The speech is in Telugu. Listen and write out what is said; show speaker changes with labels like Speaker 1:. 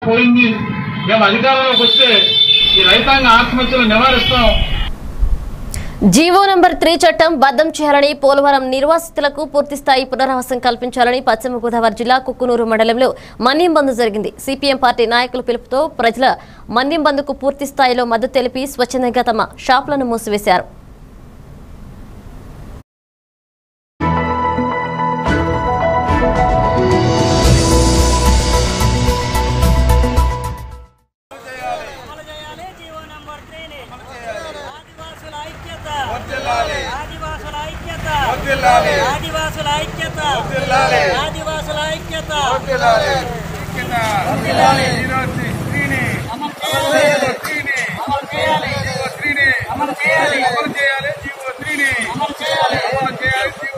Speaker 1: పోయింది మేము అధికారంలోకి వస్తే ఈ రైతాంగ ఆత్మహత్యలు నివారిస్తాం
Speaker 2: జీవో నంబర్ త్రీ చట్టం బద్దం చేయాలని పోలవరం నిర్వాసితులకు పూర్తిస్థాయి పునరావాసం కల్పించాలని పశ్చిమ గోదావరి జిల్లా కుక్కునూరు మండలంలో మన్యం బంద్ జరిగింది సిపిఎం పార్టీ నాయకుల పిలుపుతో ప్రజల మన్యం బంద్కు పూర్తి స్థాయిలో మద్దతు తెలిపి స్వచ్ఛందంగా తమ షాపులను మూసివేశారు
Speaker 3: అమలు చేయాలి జీవో నంబర్ త్రీని ఆదివాసుల ఐక్యత ఆదివాసుల ఐక్యత ఆదివాసుల ఐక్యత ఆదివాసుల ఐక్యత అమలు చేయాలి అమలు చేయాలి అమలు చేయాలి అమలు చేయాలి